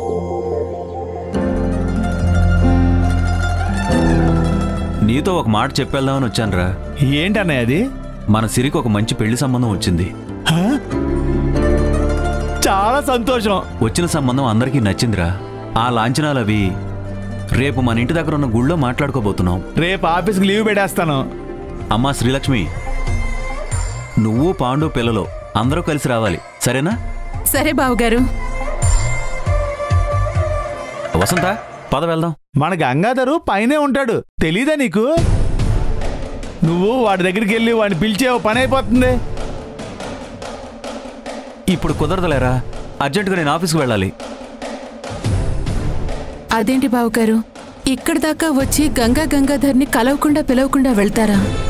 నీతో ఒక మాట చెప్పేద్దామని వచ్చానురా ఏంటన్నయ్య అది మన సిరికి ఒక మంచి పెళ్లి సంబంధం వచ్చింది హ? చాలా సంతోషం వచ్చిన సంబంధం అందరికీ నచ్చిందిరా ఆ లాంఛనాలు అవి రేపు మన ఇంటి దగ్గర ఉన్న గుళ్ళో మాట్లాడుకోబోతున్నాం రేపు ఆఫీస్కి లీవ్ పెట్టేస్తాను అమ్మా శ్రీలక్ష్మి నువ్వు పాండు పిల్లలు అందరూ కలిసి రావాలి సరేనా సరే బావగారు వసంత పద వెళ్దాం మన గంగాధరు పైనే ఉంటాడు తెలీదా నీకు నువ్వు వాడి దగ్గరికి వెళ్ళి వాడిని పిలిచే ఓ పని అయిపోతుంది ఇప్పుడు కుదరదులేరా అర్జెంటుగా నేను ఆఫీస్కి వెళ్ళాలి అదేంటి బావగారు ఇక్కడి దాకా వచ్చి గంగా గంగాధర్ని కలవకుండా పిలవకుండా వెళ్తారా